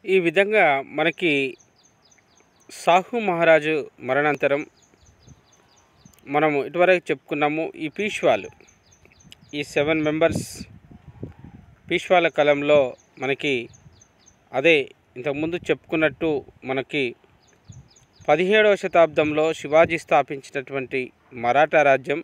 ఈ విధంగా మనకి సాహు మహారాజు మరణాంతరం మనము ఇటువరకు చెప్పుకున్నాము ఈ పీష్వాలు ఈ సెవెన్ మెంబర్స్ పీష్వాల కాలంలో మనకి అదే ఇంతకుముందు చెప్పుకున్నట్టు మనకి పదిహేడవ శతాబ్దంలో శివాజీ స్థాపించినటువంటి మరాఠా రాజ్యం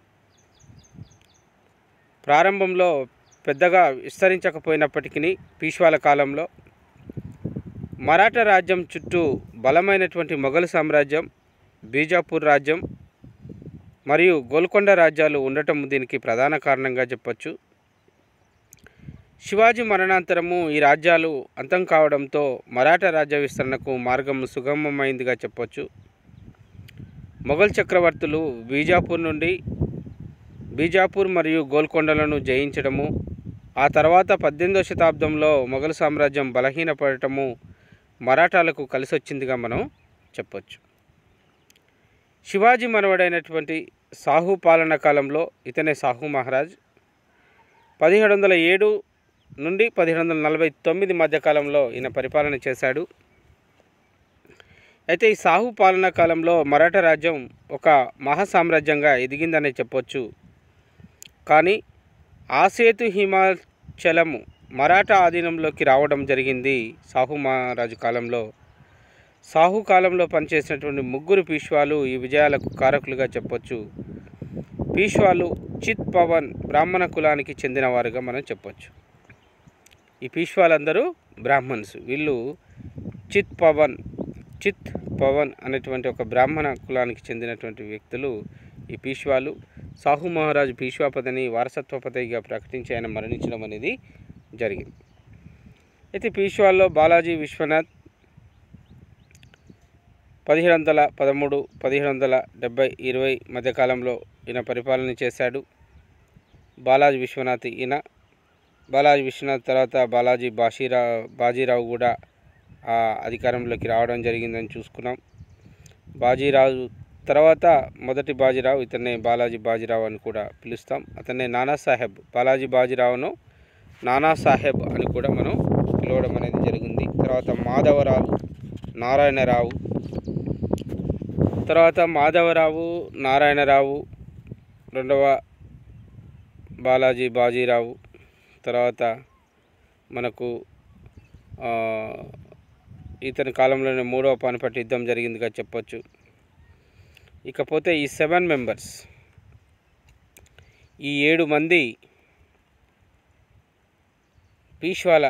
ప్రారంభంలో పెద్దగా విస్తరించకపోయినప్పటికీ పీష్వాల కాలంలో మరాఠా రాజ్యం చుట్టూ బలమైనటువంటి మొఘల్ సామ్రాజ్యం బీజాపూర్ రాజ్యం మరియు గోల్కొండ రాజ్యాలు ఉండటం దీనికి ప్రధాన కారణంగా చెప్పొచ్చు శివాజీ మరణాంతరము ఈ రాజ్యాలు అంతం కావడంతో మరాఠా రాజ్య విస్తరణకు మార్గం సుగమమైందిగా చెప్పొచ్చు మొఘల్ చక్రవర్తులు బీజాపూర్ నుండి బీజాపూర్ మరియు గోల్కొండలను జయించడము ఆ తర్వాత పద్దెనిమిదవ శతాబ్దంలో మొఘల్ సామ్రాజ్యం బలహీనపడటము మరాఠాలకు కలిసొచ్చిందిగా మనం చెప్పొచ్చు శివాజీ మనవడైనటువంటి సాహు పాలన కాలంలో ఇతనే సాహు మహారాజ్ పదిహేడు వందల ఏడు నుండి పదిహేడు వందల నలభై తొమ్మిది మధ్యకాలంలో ఈయన పరిపాలన చేశాడు అయితే ఈ సాహు పాలనా కాలంలో మరాఠా రాజ్యం ఒక మహాసామ్రాజ్యంగా ఎదిగిందనే చెప్పొచ్చు కానీ ఆసేతు హిమాచలము మరాఠా ఆధీనంలోకి రావడం జరిగింది సాహు మహారాజు కాలంలో సాహు కాలంలో పనిచేసినటువంటి ముగ్గురు పీష్వాలు ఈ విజయాలకు కారకులుగా చెప్పొచ్చు పీష్వాలు చిత్ పవన్ బ్రాహ్మణ కులానికి చెందినవారుగా మనం చెప్పొచ్చు ఈ పీష్వాలందరూ బ్రాహ్మణ్స్ వీళ్ళు చిత్ పవన్ చిత్ పవన్ అనేటువంటి ఒక బ్రాహ్మణ కులానికి చెందినటువంటి వ్యక్తులు ఈ పీష్వాలు సాహు మహారాజు పీష్వా పదవిని వారసత్వ పదవిగా ప్రకటించి ఆయన మరణించడం అనేది జరిగింది అయితే పీష్వాల్లో బాలాజీ విశ్వనాథ్ పదిహేడు వందల పదమూడు పదిహేడు వందల డెబ్బై ఇరవై మధ్యకాలంలో ఈయన పరిపాలన చేశాడు బాలాజీ విశ్వనాథ్ ఈయన బాలాజీ విశ్వనాథ్ తర్వాత బాలాజీ బాషీరా బాజీరావు కూడా ఆ అధికారంలోకి రావడం జరిగిందని చూసుకున్నాం బాజీరావు తర్వాత మొదటి బాజీరావు ఇతన్నే బాలాజీ బాజీరావు అని కూడా పిలుస్తాం అతన్నే నానాసాహెబ్ బాలాజీ బాజీరావును నానాసాహెబ్ అని కూడా మనం పిలవడం అనేది జరిగింది తర్వాత మాధవరావు నారాయణరావు తర్వాత మాధవరావు నారాయణరావు రెండవ బాలాజీ బాజీరావు తర్వాత మనకు ఆ, ఇతని కాలంలోనే మూడవ పానిపట్టి యుద్ధం జరిగిందిగా చెప్పొచ్చు ఇకపోతే ఈ సెవెన్ మెంబర్స్ ఈ ఏడు మంది పీష్వాల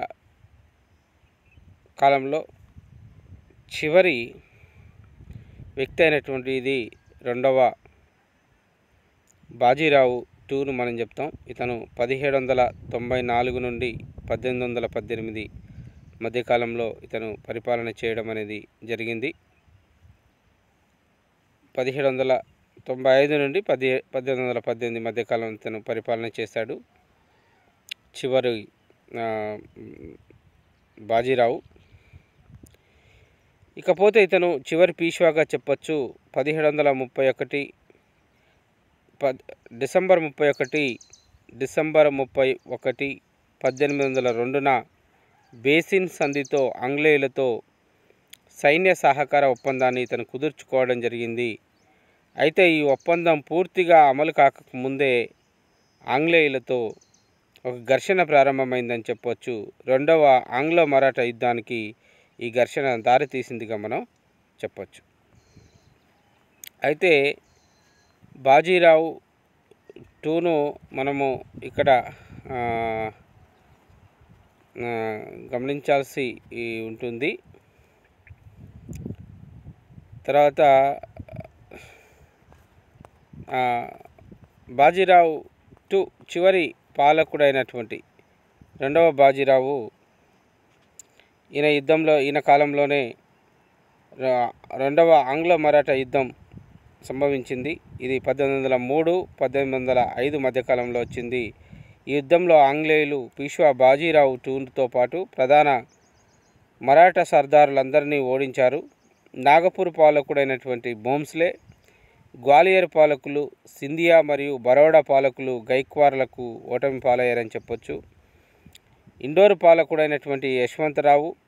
కాలంలో చివరి వ్యక్తి అయినటువంటి ఇది రెండవ బాజీరావు టూను మనం చెప్తాం ఇతను పదిహేడు వందల తొంభై నాలుగు నుండి పద్దెనిమిది వందల పద్దెనిమిది మధ్యకాలంలో ఇతను పరిపాలన చేయడం అనేది జరిగింది పదిహేడు వందల తొంభై ఐదు నుండి పది పద్దెనిమిది వందల పద్దెనిమిది మధ్యకాలం ఇతను పరిపాలన చేశాడు చివరి ఆ, బాజీరావు ఇకపోతే ఇతను చివరి పీష్వాగా చెప్పొచ్చు పదిహేడు వందల ముప్పై ఒకటి పద్ డిసెంబర్ ముప్పై ఒకటి డిసెంబర్ ముప్పై ఒకటి పద్దెనిమిది వందల రెండున బేసిన్ సంధితో ఆంగ్లేయులతో సైన్య సహకార ఒప్పందాన్ని ఇతను కుదుర్చుకోవడం జరిగింది అయితే ఈ ఒప్పందం పూర్తిగా అమలు కాకముందే ఆంగ్లేయులతో ఒక ఘర్షణ ప్రారంభమైందని చెప్పొచ్చు రెండవ ఆంగ్లో మరాఠా యుద్ధానికి ఈ ఘర్షణ దారితీసిందిగా మనం చెప్పొచ్చు అయితే బాజీరావు టూను మనము ఇక్కడ ఆ, ఆ, గమనించాల్సి ఈ ఉంటుంది తర్వాత ఆ, బాజీరావు టూ చివరి పాలకుడైనటువంటి రెండవ బాజీరావు ఈయన యుద్ధంలో ఈయన కాలంలోనే ర- రెండవ ఆంగ్ల మరాఠా యుద్ధం సంభవించింది ఇది పద్దెనిమిది వందల మూడు పద్దెనిమిది వందల ఐదు మధ్యకాలంలో వచ్చింది ఈ యుద్ధంలో ఆంగ్లేయులు పీష్వా బాజీరావు టూతో పాటు ప్రధాన మరాఠా సర్దారులందరినీ ఓడించారు నాగపూర్ పాలకుడైనటువంటి భోంస్లే గ్వాలియర్ పాలకులు సింధియా మరియు బరోడా పాలకులు గైక్వార్లకు ఓటమి పాలయ్యారని చెప్పొచ్చు ఇండోర్ పాలకుడైనటువంటి యశ్వంతరావు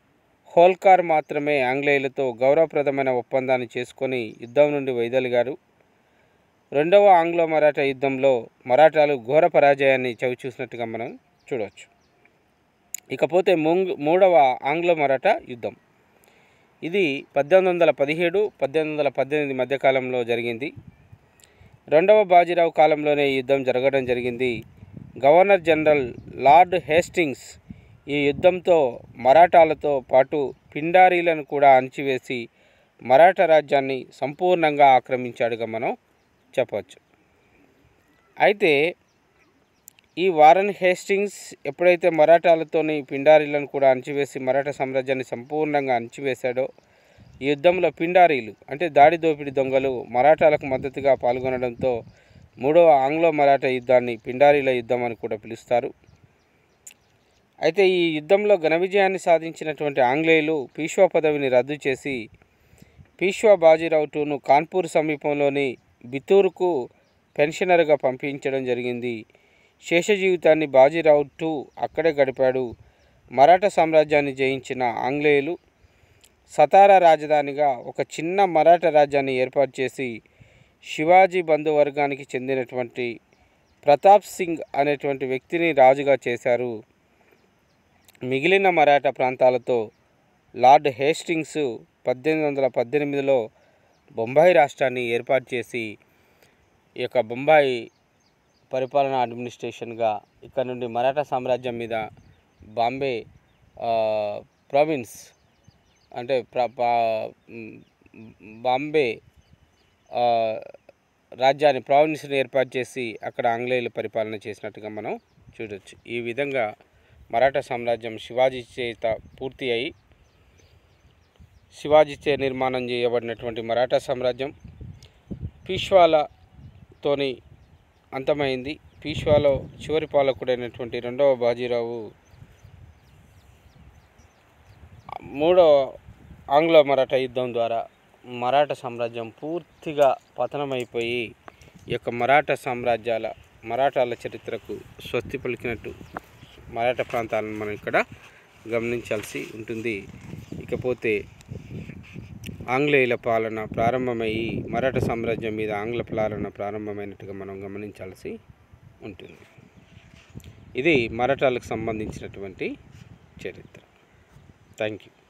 హోల్కార్ మాత్రమే ఆంగ్లేయులతో గౌరవప్రదమైన ఒప్పందాన్ని చేసుకొని యుద్ధం నుండి వైదొలిగారు రెండవ ఆంగ్లో మరాఠా యుద్ధంలో మరాఠాలు ఘోర పరాజయాన్ని చవిచూసినట్టుగా మనం చూడవచ్చు ఇకపోతే ముంగ్ మూడవ ఆంగ్లో మరాఠా యుద్ధం ఇది పద్దెనిమిది వందల పదిహేడు పద్దెనిమిది వందల పద్దెనిమిది మధ్యకాలంలో జరిగింది రెండవ బాజీరావు కాలంలోనే ఈ యుద్ధం జరగడం జరిగింది గవర్నర్ జనరల్ లార్డ్ హేస్టింగ్స్ ఈ యుద్ధంతో మరాఠాలతో పాటు పిండారీలను కూడా అణిచివేసి మరాఠా రాజ్యాన్ని సంపూర్ణంగా ఆక్రమించాడుగా మనం చెప్పవచ్చు అయితే ఈ వారన్ హేస్టింగ్స్ ఎప్పుడైతే మరాఠాలతోని పిండారీలను కూడా అణిచివేసి మరాఠా సామ్రాజ్యాన్ని సంపూర్ణంగా అణిచివేశాడో ఈ యుద్ధంలో పిండారీలు అంటే దాడి దోపిడీ దొంగలు మరాఠాలకు మద్దతుగా పాల్గొనడంతో మూడవ ఆంగ్లో మరాఠా యుద్ధాన్ని పిండారీల యుద్ధం అని కూడా పిలుస్తారు అయితే ఈ యుద్ధంలో ఘన విజయాన్ని సాధించినటువంటి ఆంగ్లేయులు పీష్వా పదవిని రద్దు చేసి పీష్వా బాజీరావు టూను కాన్పూర్ సమీపంలోని బితూరుకు పెన్షనర్గా పంపించడం జరిగింది శేష జీవితాన్ని బాజీరావు టూ అక్కడే గడిపాడు మరాఠా సామ్రాజ్యాన్ని జయించిన ఆంగ్లేయులు సతారా రాజధానిగా ఒక చిన్న మరాఠా రాజ్యాన్ని ఏర్పాటు చేసి శివాజీ బంధువర్గానికి చెందినటువంటి ప్రతాప్ సింగ్ అనేటువంటి వ్యక్తిని రాజుగా చేశారు మిగిలిన మరాఠా ప్రాంతాలతో లార్డ్ హేస్టింగ్స్ పద్దెనిమిది వందల పద్దెనిమిదిలో బొంబాయి రాష్ట్రాన్ని ఏర్పాటు చేసి ఈ యొక్క బొంబాయి పరిపాలనా అడ్మినిస్ట్రేషన్గా ఇక్కడ నుండి మరాఠా సామ్రాజ్యం మీద బాంబే ఆ, ప్రావిన్స్ అంటే ప్ర పా- మ్, బాంబే ఆ, రాజ్యాన్ని ప్రావిన్స్ని ఏర్పాటు చేసి అక్కడ ఆంగ్లేయులు పరిపాలన చేసినట్టుగా మనం చూడొచ్చు ఈ విధంగా మరాఠా సామ్రాజ్యం శివాజీ చేత పూర్తి అయి శివాజీ చే నిర్మాణం చేయబడినటువంటి మరాఠా సామ్రాజ్యం పీష్వాలతోని అంతమైంది పీష్వాలో చివరి పాలకుడైనటువంటి రెండవ బాజీరావు మూడవ ఆంగ్లో మరాఠా యుద్ధం ద్వారా మరాఠా సామ్రాజ్యం పూర్తిగా పతనమైపోయి ఈ యొక్క మరాఠా సామ్రాజ్యాల మరాఠాల చరిత్రకు స్వస్తి పలికినట్టు మరాఠా ప్రాంతాలను మనం ఇక్కడ గమనించాల్సి ఉంటుంది ఇకపోతే ఆంగ్లేయుల పాలన ప్రారంభమయ్యి మరాఠా సామ్రాజ్యం మీద ఆంగ్ల పాలన ప్రారంభమైనట్టుగా మనం గమనించాల్సి ఉంటుంది ఇది మరాఠాలకు సంబంధించినటువంటి చరిత్ర థ్యాంక్ యూ